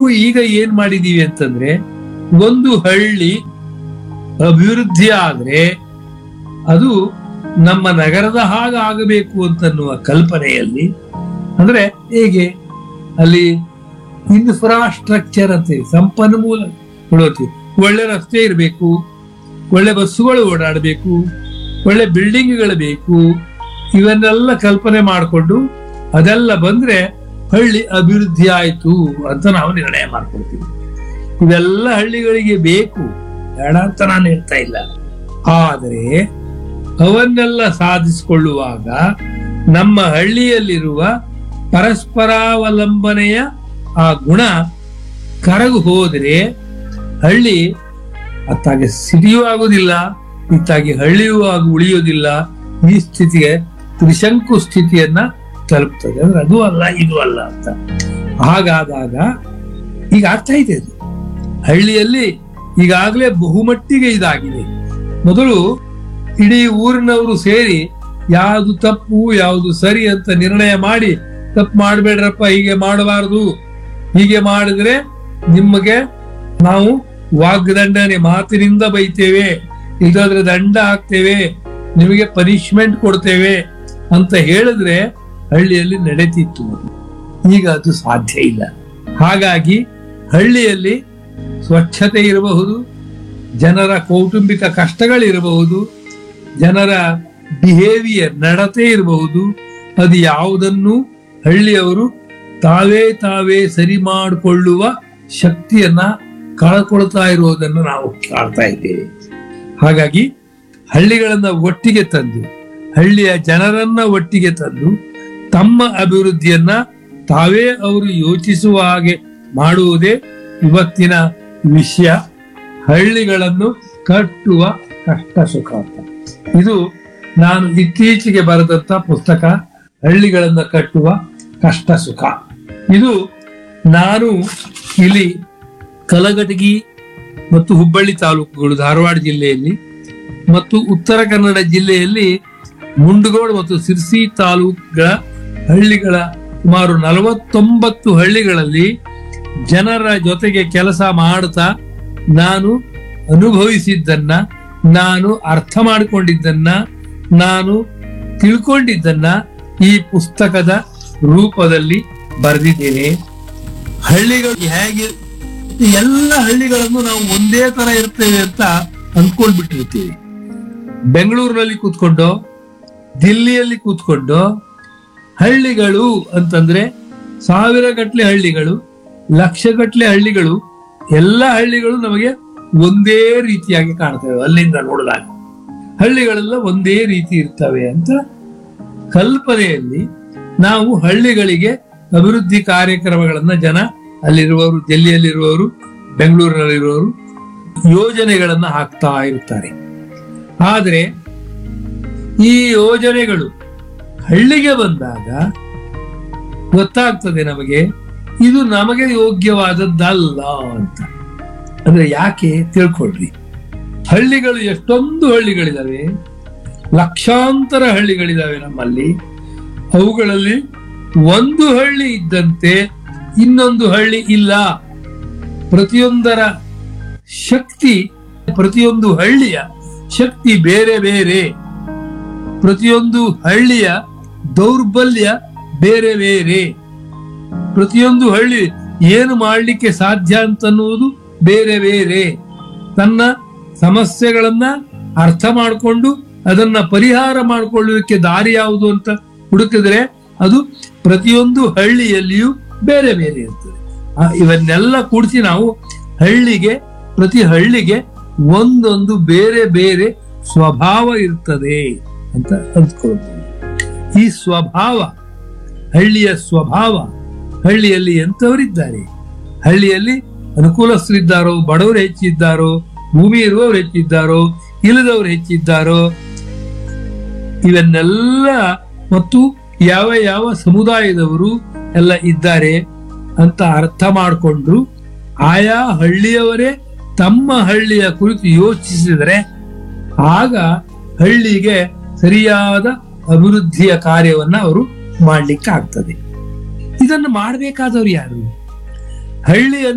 ಈಗ ಏನ್ ಮಾಡಿದೀವಿ ಅಂತಂದ್ರೆ ಒಂದು ಹಳ್ಳಿ ಅಭಿವೃದ್ಧಿ ಆದ್ರೆ ಅದು ನಮ್ಮ ನಗರದ ಹಾಗೆ ಆಗಬೇಕು ಅಂತನ್ನುವ ಕಲ್ಪನೆಯಲ್ಲಿ ಅಂದ್ರೆ ಹೇಗೆ ಅಲ್ಲಿ ಇನ್ಫ್ರಾಸ್ಟ್ರಕ್ಚರ್ ಅಂತೀವಿ ಸಂಪನ್ಮೂಲ ಕೊಡೋತೀವಿ ಒಳ್ಳೆ ರಸ್ತೆ ಇರಬೇಕು ಒಳ್ಳೆ ಬಸ್ಸುಗಳು ಓಡಾಡಬೇಕು ಒಳ್ಳೆ ಬಿಲ್ಡಿಂಗ್ಗಳು ಬೇಕು ಇವನ್ನೆಲ್ಲ ಕಲ್ಪನೆ ಮಾಡಿಕೊಂಡು ಅದೆಲ್ಲ ಬಂದ್ರೆ ಹಳ್ಳಿ ಅಭಿವೃದ್ಧಿ ಆಯ್ತು ಅಂತ ನಾವು ನಿರ್ಣಯ ಮಾಡ್ಕೊಳ್ತೀವಿ ಇವೆಲ್ಲ ಹಳ್ಳಿಗಳಿಗೆ ಬೇಕು ಬೇಡ ಅಂತ ನಾನು ಹೇಳ್ತಾ ಇಲ್ಲ ಆದರೆ ಅವನ್ನೆಲ್ಲ ಸಾಧಿಸಿಕೊಳ್ಳುವಾಗ ನಮ್ಮ ಹಳ್ಳಿಯಲ್ಲಿರುವ ಪರಸ್ಪರಾವಲಂಬನೆಯ ಆ ಗುಣ ಕರಗು ಹೋದ್ರೆ ಹಳ್ಳಿ ಅತ್ತಾಗೆ ಸಿಟಿಯೂ ಆಗುದಿಲ್ಲ ಇತ್ತಾಗಿ ಹಳ್ಳಿಯೂ ಆಗಿ ಉಳಿಯೋದಿಲ್ಲ ಈ ಸ್ಥಿತಿಗೆ ತ್ರಿಶಂಕು ಸ್ಥಿತಿಯನ್ನ ತಲುಪ್ತದೆ ಅಂದ್ರೆ ಅದು ಅಲ್ಲ ಇದು ಅಲ್ಲ ಅಂತ ಹಾಗಾದಾಗ ಈಗ ಅರ್ಥ ಇದೆ ಅದು ಹಳ್ಳಿಯಲ್ಲಿ ಈಗಾಗಲೇ ಬಹುಮಟ್ಟಿಗೆ ಇದಾಗಿದೆ ಮೊದಲು ಇಡೀ ಊರಿನವರು ಸೇರಿ ಯಾವುದು ತಪ್ಪು ಯಾವುದು ಸರಿ ಅಂತ ನಿರ್ಣಯ ಮಾಡಿ ತಪ್ಪು ಮಾಡಬೇಡ್ರಪ್ಪ ಹೀಗೆ ಮಾಡಬಾರದು ಹೀಗೆ ಮಾಡಿದ್ರೆ ನಿಮಗೆ ನಾವು ವಾಗ್ದಂಡನೆ ಮಾತಿನಿಂದ ಬೈತೇವೆ ಇಲ್ದಾದ್ರೆ ದಂಡ ಹಾಕ್ತೇವೆ ನಿಮಗೆ ಪನಿಷ್ಮೆಂಟ್ ಕೊಡ್ತೇವೆ ಅಂತ ಹೇಳಿದ್ರೆ ಹಳ್ಳಿಯಲ್ಲಿ ನಡೆತಿತ್ತು ಈಗ ಅದು ಸಾಧ್ಯ ಇಲ್ಲ ಹಾಗಾಗಿ ಹಳ್ಳಿಯಲ್ಲಿ ಸ್ವಚ್ಛತೆ ಇರಬಹುದು ಜನರ ಕೌಟುಂಬಿಕ ಕಷ್ಟಗಳಿರಬಹುದು ಜನರ ಬಿಹೇವಿಯರ್ ನಡತೆ ಇರಬಹುದು ಅದು ಯಾವುದನ್ನು ಹಳ್ಳಿಯವರು ತಾವೇ ತಾವೇ ಸರಿ ಮಾಡಿಕೊಳ್ಳುವ ಶಕ್ತಿಯನ್ನ ಕಳ್ಕೊಳ್ತಾ ಇರುವುದನ್ನು ನಾವು ಕಾಣ್ತಾ ಇದ್ದೇವೆ ಹಾಗಾಗಿ ಹಳ್ಳಿಗಳನ್ನ ಒಟ್ಟಿಗೆ ತಂದು ಹಳ್ಳಿಯ ಜನರನ್ನ ಒಟ್ಟಿಗೆ ತಂದು ತಮ್ಮ ಅಭಿವೃದ್ಧಿಯನ್ನ ತಾವೇ ಅವರು ಯೋಚಿಸುವ ಹಾಗೆ ಮಾಡುವುದೇ ಇವತ್ತಿನ ವಿಷಯ ಹಳ್ಳಿಗಳನ್ನು ಕಟ್ಟುವ ಕಷ್ಟ ಸುಖ ಅಂತ ಇದು ನಾನು ಇತ್ತೀಚೆಗೆ ಬರೆದಂತ ಪುಸ್ತಕ ಹಳ್ಳಿಗಳನ್ನ ಕಟ್ಟುವ ಕಷ್ಟ ಸುಖ ಇದು ನಾನು ಇಲ್ಲಿ ಕಲಘಟಗಿ ಮತ್ತು ಹುಬ್ಬಳ್ಳಿ ತಾಲೂಕುಗಳು ಧಾರವಾಡ ಜಿಲ್ಲೆಯಲ್ಲಿ ಮತ್ತು ಉತ್ತರ ಕನ್ನಡ ಜಿಲ್ಲೆಯಲ್ಲಿ ಮುಂಡಗೋಡ್ ಮತ್ತು ಸಿರ್ಸಿ ತಾಲೂಕುಗಳ ಹಳ್ಳಿಗಳ ಸುಮಾರು ನಲವತ್ತೊಂಬತ್ತು ಹಳ್ಳಿಗಳಲ್ಲಿ ಜನರ ಜೊತೆಗೆ ಕೆಲಸ ಮಾಡ್ತಾ ನಾನು ಅನುಭವಿಸಿದ್ದನ್ನ ನಾನು ಅರ್ಥ ಮಾಡಿಕೊಂಡಿದ್ದನ್ನ ನಾನು ತಿಳ್ಕೊಂಡಿದ್ದನ್ನ ಈ ಪುಸ್ತಕದ ರೂಪದಲ್ಲಿ ಬರೆದಿದ್ದೇನೆ ಹಳ್ಳಿಗಳು ಹೇಗೆ ಎಲ್ಲ ಹಳ್ಳಿಗಳನ್ನು ನಾವು ಒಂದೇ ತರ ಇರ್ತೇವೆ ಅಂತ ಅಂದ್ಕೊಂಡ್ಬಿಟ್ಟಿರ್ತೀವಿ ಬೆಂಗಳೂರಿನಲ್ಲಿ ಕೂತ್ಕೊಂಡು ದಿಲ್ಲಿಯಲ್ಲಿ ಕೂತ್ಕೊಂಡು ಹಳ್ಳಿಗಳು ಅಂತಂದ್ರೆ ಸಾವಿರ ಗಟ್ಲೆ ಹಳ್ಳಿಗಳು ಲಕ್ಷಗಟ್ಲೆ ಹಳ್ಳಿಗಳು ಎಲ್ಲ ಹಳ್ಳಿಗಳು ನಮಗೆ ಒಂದೇ ರೀತಿಯಾಗಿ ಕಾಣ್ತವೆ ಅಲ್ಲಿಂದ ನೋಡಿದಾಗ ಹಳ್ಳಿಗಳೆಲ್ಲ ಒಂದೇ ರೀತಿ ಇರ್ತವೆ ಅಂತ ಕಲ್ಪನೆಯಲ್ಲಿ ನಾವು ಹಳ್ಳಿಗಳಿಗೆ ಅಭಿವೃದ್ಧಿ ಕಾರ್ಯಕ್ರಮಗಳನ್ನ ಜನ ಅಲ್ಲಿರುವವರು ದಿಲ್ಲಿಯಲ್ಲಿರುವವರು ಬೆಂಗಳೂರಿನಲ್ಲಿರುವವರು ಯೋಜನೆಗಳನ್ನ ಹಾಕ್ತಾ ಇರ್ತಾರೆ ಆದರೆ ಈ ಯೋಜನೆಗಳು ಹಳ್ಳಿಗೆ ಬಂದಾಗ ಗೊತ್ತಾಗ್ತದೆ ನಮಗೆ ಇದು ನಮಗೆ ಯೋಗ್ಯವಾದದ್ದಲ್ಲ ಅಂತ ಅಂದ್ರೆ ಯಾಕೆ ತಿಳ್ಕೊಳ್ರಿ ಹಳ್ಳಿಗಳು ಎಷ್ಟೊಂದು ಹಳ್ಳಿಗಳಿದಾವೆ ಲಕ್ಷಾಂತರ ಹಳ್ಳಿಗಳಿದಾವೆ ನಮ್ಮಲ್ಲಿ ಅವುಗಳಲ್ಲಿ ಒಂದು ಹಳ್ಳಿ ಇದ್ದಂತೆ ಇನ್ನೊಂದು ಹಳ್ಳಿ ಇಲ್ಲ ಪ್ರತಿಯೊಂದರ ಶಕ್ತಿ ಪ್ರತಿಯೊಂದು ಹಳ್ಳಿಯ ಶಕ್ತಿ ಬೇರೆ ಬೇರೆ ಪ್ರತಿಯೊಂದು ಹಳ್ಳಿಯ ದೌರ್ಬಲ್ಯ ಬೇರೆ ಬೇರೆ ಪ್ರತಿಯೊಂದು ಹಳ್ಳಿ ಏನು ಮಾಡಲಿಕ್ಕೆ ಸಾಧ್ಯ ಅಂತನ್ನುವುದು ಬೇರೆ ಬೇರೆ ತನ್ನ ಸಮಸ್ಯೆಗಳನ್ನ ಅರ್ಥ ಮಾಡಿಕೊಂಡು ಅದನ್ನ ಪರಿಹಾರ ಮಾಡಿಕೊಳ್ಳುವುದಕ್ಕೆ ದಾರಿ ಯಾವುದು ಅಂತ ಹುಡುಕಿದ್ರೆ ಅದು ಪ್ರತಿಯೊಂದು ಹಳ್ಳಿಯಲ್ಲಿಯೂ ಬೇರೆ ಬೇರೆ ಇರ್ತದೆ ಆ, ಇವನ್ನೆಲ್ಲ ಕೂಡಿಸಿ ನಾವು ಹಳ್ಳಿಗೆ ಪ್ರತಿ ಹಳ್ಳಿಗೆ ಒಂದೊಂದು ಬೇರೆ ಬೇರೆ ಸ್ವಭಾವ ಇರ್ತದೆ ಅಂತ ಅಂದ್ಕೊಳ್ತೀವಿ ಈ ಸ್ವಭಾವ ಹಳ್ಳಿಯ ಸ್ವಭಾವ ಹಳ್ಳಿಯಲ್ಲಿ ಎಂಥವರಿದ್ದಾರೆ ಹಳ್ಳಿಯಲ್ಲಿ ಅನುಕೂಲಸ್ಥರಿದ್ದಾರೋ ಬಡವರು ಹೆಚ್ಚಿದ್ದಾರೋ ಭೂಮಿ ಇರುವವರು ಹೆಚ್ಚಿದ್ದಾರೋ ಇಲ್ಲದವರು ಹೆಚ್ಚಿದ್ದಾರೋ ಇವನ್ನೆಲ್ಲ ಮತ್ತು ಯಾವ ಯಾವ ಸಮುದಾಯದವರು ಎಲ್ಲ ಇದ್ದಾರೆ ಅಂತ ಅರ್ಥ ಮಾಡಿಕೊಂಡು ಆಯಾ ಹಳ್ಳಿಯವರೇ ತಮ್ಮ ಹಳ್ಳಿಯ ಕುರಿತು ಯೋಚಿಸಿದರೆ ಆಗ ಹಳ್ಳಿಗೆ ಸರಿಯಾದ ಅಭಿವೃದ್ಧಿಯ ಕಾರ್ಯವನ್ನ ಅವರು ಮಾಡ್ಲಿಕ್ಕೆ ಆಗ್ತದೆ ಇದನ್ನು ಮಾಡಬೇಕಾದವರು ಯಾರು ಹಳ್ಳಿಯನ್ನು